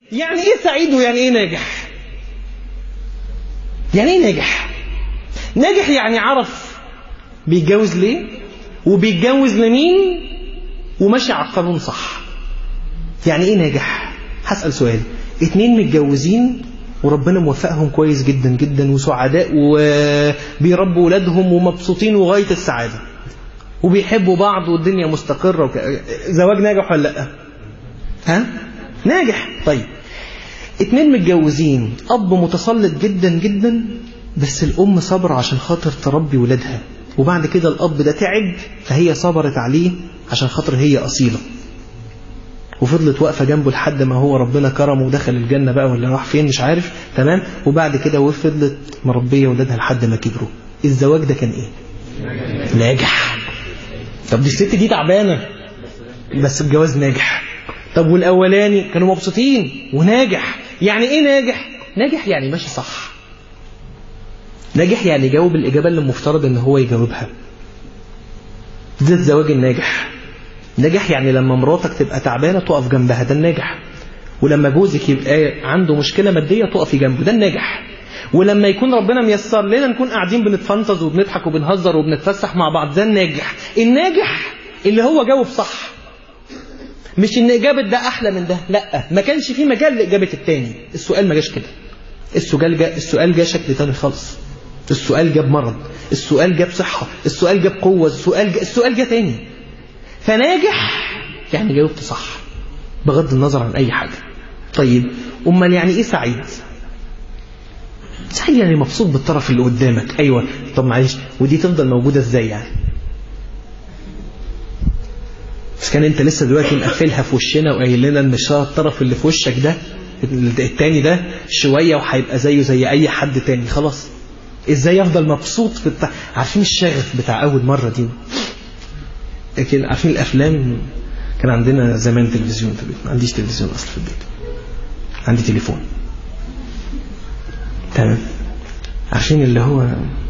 يعني ايه سعيد ويعني ايه ناجح يعني ايه ناجح ناجح يعني عرف بيتجوز ليه وبيتجوز لمين وماشي على القانون صح يعني ايه ناجح هسأل سؤال اتنين متجوزين وربنا موفقهم كويس جدا جدا وسعداء وبيربوا ولادهم ومبسوطين وغاية السعادة وبيحبوا بعض والدنيا مستقرة وك... زواج ناجح ولا لا ها ناجح طيب اتنين متجوزين اب متسلط جدا جدا بس الام صبر عشان خاطر تربي ولادها وبعد كده الاب ده تعب فهي صبرت عليه عشان خاطر هي اصيله وفضلت واقفه جنبه لحد ما هو ربنا كرمه ودخل الجنه بقى ولا راح فين مش عارف تمام وبعد كده وفضلت مربيه ولادها لحد ما كبروا الزواج ده كان ايه ناجح طب دي الست دي تعبانه بس الجواز ناجح طب والاولاني كانوا مبسوطين وناجح يعني ايه ناجح ناجح يعني ماشي صح ناجح يعني يجاوب الاجابه اللي المفترض ان هو يجاوبها ده الزواج الناجح ناجح يعني لما مراتك تبقى تعبانه تقف جنبها ده الناجح ولما جوزك يبقى عنده مشكله ماديه تقفي جنبه ده الناجح ولما يكون ربنا ميسر لنا نكون قاعدين بنتفنطز وبنضحك وبنهزر وبنتفسح مع بعض ده الناجح الناجح اللي هو جاوب صح مش ان اجابه ده احلى من ده لا ما كانش في مجال لاجابه التاني السؤال ما جاش كده السؤال جا السؤال جا شكل تاني خالص السؤال جاب مرض السؤال جاب صحه السؤال جاب قوه السؤال جا السؤال جا تاني فناجح يعني جاوبت صح بغض النظر عن اي حاجه طيب امال يعني ايه سعيد سعيد يعني مبسوط بالطرف اللي قدامك ايوه طب معلش ودي تفضل موجوده ازاي يعني بس كان انت لسه دلوقتي مقفلها في وشنا وقايل لنا ان الطرف اللي في وشك ده التاني ده شويه وهيبقى زيه زي اي حد تاني خلاص ازاي افضل مبسوط في التع... عارفين الشغف بتاع اول مره دي لكن عارفين الافلام كان عندنا زمان تلفزيون في البيت ما عنديش تلفزيون اصلا في البيت عندي تليفون تمام عارفين اللي هو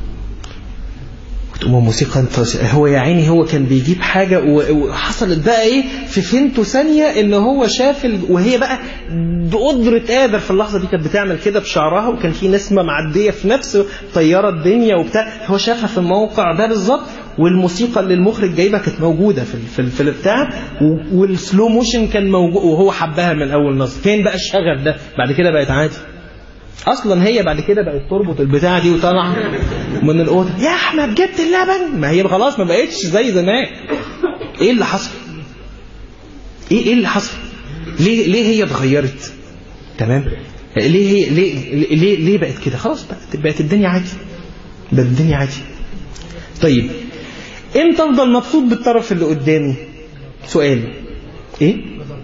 تقوم موسيقى انت هو يا عيني هو كان بيجيب حاجة وحصلت بقى ايه في فينته ثانية ان هو شاف ال... وهي بقى بقدرة قادر في اللحظة دي كانت بتعمل كده بشعرها وكان في نسمة معدية في نفس طيارة الدنيا وبتاع هو شافها في الموقع ده بالظبط والموسيقى اللي المخرج جايبها كانت موجودة في في, في البتاع والسلو موشن كان موجود وهو حبها من اول نظر فين بقى الشغف ده بعد كده بقت عادي اصلا هي بعد كده بقت تربط البتاعه دي وطالعه من الاوضه يا احمد جبت اللبن ما هي خلاص ما بقتش زي زمان ايه اللي حصل ايه ايه اللي حصل ليه ليه هي اتغيرت تمام ليه هي ليه ليه ليه بقت كده خلاص بقت بقت الدنيا عادي بقت الدنيا عادي طيب امتى افضل مبسوط بالطرف اللي قدامي سؤال ايه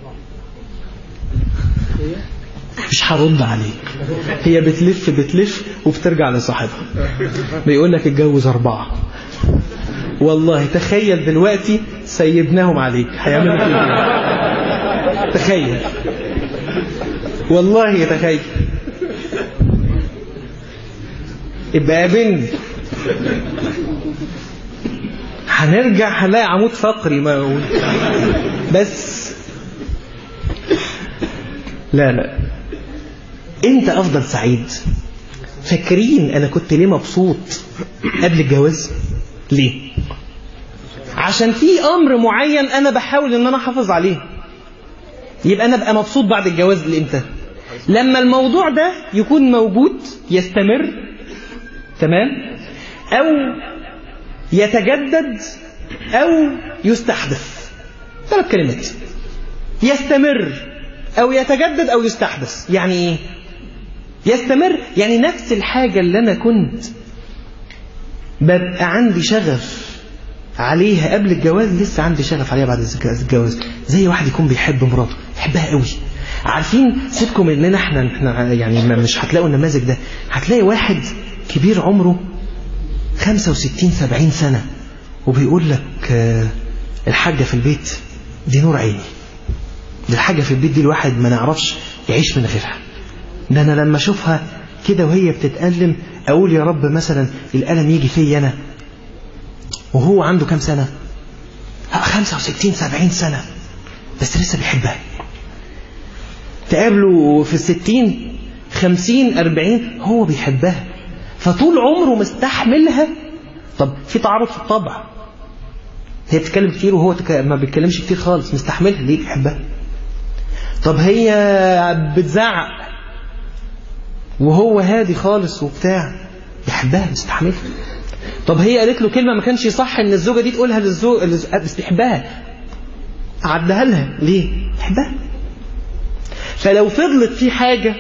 مش هرد عليك هي بتلف بتلف وبترجع لصاحبها بيقول لك اتجوز أربعة والله تخيل دلوقتي سيبناهم عليك هيعملوا كده تخيل والله تخيل يبقى قابلني هنرجع هنلاقي عمود فقري ما بس لا لا انت افضل سعيد فاكرين انا كنت ليه مبسوط قبل الجواز ليه عشان في امر معين انا بحاول ان انا احافظ عليه يبقى انا ابقى مبسوط بعد الجواز لامتى لما الموضوع ده يكون موجود يستمر تمام او يتجدد او يستحدث ثلاث كلمات يستمر او يتجدد او يستحدث يعني ايه يستمر يعني نفس الحاجة اللي أنا كنت ببقى عندي شغف عليها قبل الجواز لسه عندي شغف عليها بعد الجواز زي واحد يكون بيحب مراته يحبها قوي عارفين سيبكم اننا احنا, احنا يعني مش هتلاقوا النماذج ده هتلاقي واحد كبير عمره 65 70 سنة وبيقول لك الحاجة في البيت دي نور عيني دي الحاجة في البيت دي الواحد ما نعرفش يعيش من غيرها ده انا لما اشوفها كده وهي بتتألم اقول يا رب مثلا الألم يجي فيا انا وهو عنده كام سنة 65 70 سنة بس لسه بيحبها تقابله في الستين خمسين أربعين هو بيحبها فطول عمره مستحملها طب في تعارض في الطبع هي بتتكلم كتير وهو تك... ما بيتكلمش كتير خالص مستحملها ليه بيحبها طب هي بتزعق وهو هادي خالص وبتاع يحبها مستحملها طب هي قالت له كلمة ما كانش صح ان الزوجة دي تقولها للزوج بس بيحبها عدها لها ليه بيحبها فلو فضلت في حاجة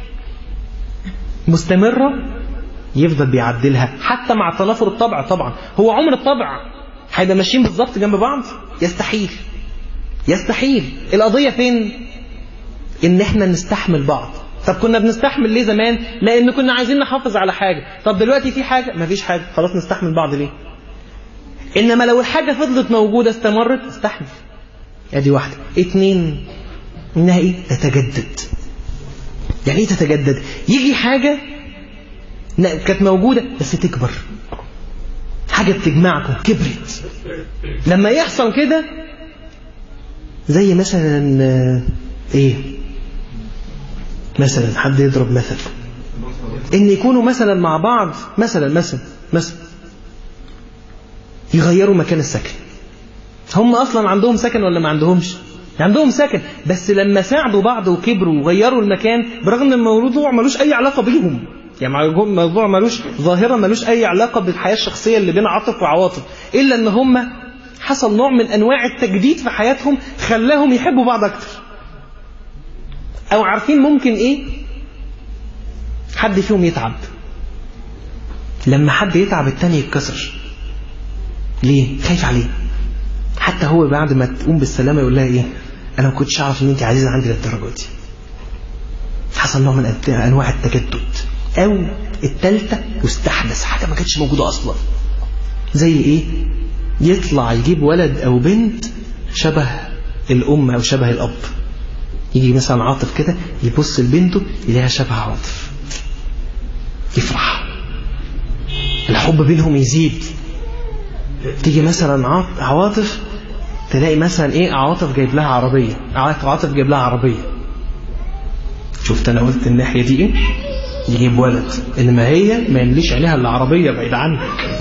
مستمرة يفضل بيعدلها حتى مع تنافر الطبع طبعا هو عمر الطبع هيبقى ماشيين بالظبط جنب بعض يستحيل يستحيل القضية فين ان احنا نستحمل بعض طب كنا بنستحمل ليه زمان لان كنا عايزين نحافظ على حاجة طب دلوقتي في حاجة مفيش حاجة خلاص نستحمل بعض ليه انما لو الحاجة فضلت موجودة استمرت استحمل ادي واحدة اتنين انها ايه تتجدد يعني ايه تتجدد يجي حاجة كانت موجودة بس تكبر حاجة بتجمعكم كبرت لما يحصل كده زي مثلا ايه مثلا حد يضرب مثل ان يكونوا مثلا مع بعض مثلا مثلا مثلا يغيروا مكان السكن هم اصلا عندهم سكن ولا ما عندهمش عندهم سكن بس لما ساعدوا بعض وكبروا وغيروا المكان برغم ان الموضوع ملوش اي علاقه بيهم يعني الموضوع ملوش ظاهره ملوش اي علاقه بالحياه الشخصيه اللي بين عاطف وعواطف الا ان هم حصل نوع من انواع التجديد في حياتهم خلاهم يحبوا بعض اكتر او عارفين ممكن ايه حد فيهم يتعب لما حد يتعب التاني يتكسر ليه خايف عليه حتى هو بعد ما تقوم بالسلامه يقول لها ايه انا ما كنتش اعرف ان انت عزيزه عندي للدرجه دي حصل نوع من انواع التجدد او التالتة واستحدث حاجه ما كانتش موجوده اصلا زي ايه يطلع يجيب ولد او بنت شبه الام او شبه الاب يجي مثلا عاطف كده يبص لبنته يلاقيها شبه عاطف يفرح الحب بينهم يزيد تيجي مثلا عواطف تلاقي مثلا ايه عواطف جايب لها عربية عواطف جايب لها عربية شفت انا قلت الناحية دي ايه يجيب ولد انما هي ما يمليش عليها الا عربية بعيد عنك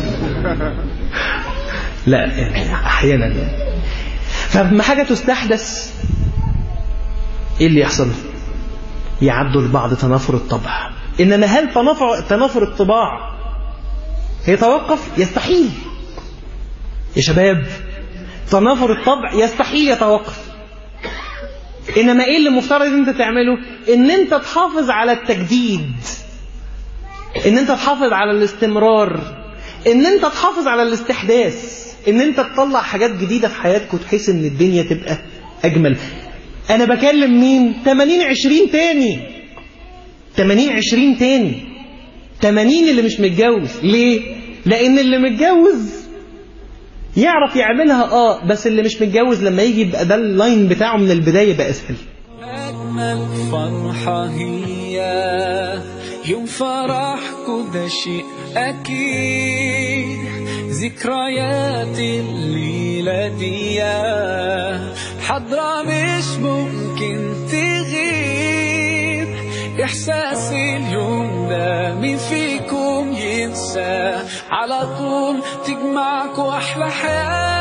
لا يعني احيانا يعني فلما حاجة تستحدث ايه اللي يحصل يعدوا لبعض تنافر الطبع انما هل تنافر تنافر الطباع يتوقف يستحيل يا شباب تنافر الطبع يستحيل يتوقف انما ايه اللي مفترض انت تعمله ان انت تحافظ على التجديد ان انت تحافظ على الاستمرار ان انت تحافظ على الاستحداث ان انت تطلع حاجات جديدة في حياتك وتحس ان الدنيا تبقى اجمل انا بكلم مين 80 20 تاني 80 20 تاني 80 اللي مش متجوز ليه لان اللي متجوز يعرف يعملها اه بس اللي مش متجوز لما يجي يبقى ده اللاين بتاعه من البدايه يبقى اسهل أجمل فرحة هي يوم فرحكوا ده شيء أكيد ذكريات الليلة دي حضرة مش ممكن تغيب إحساس اليوم ده مين فيكم ينسى على طول تجمعكوا أحلى حياة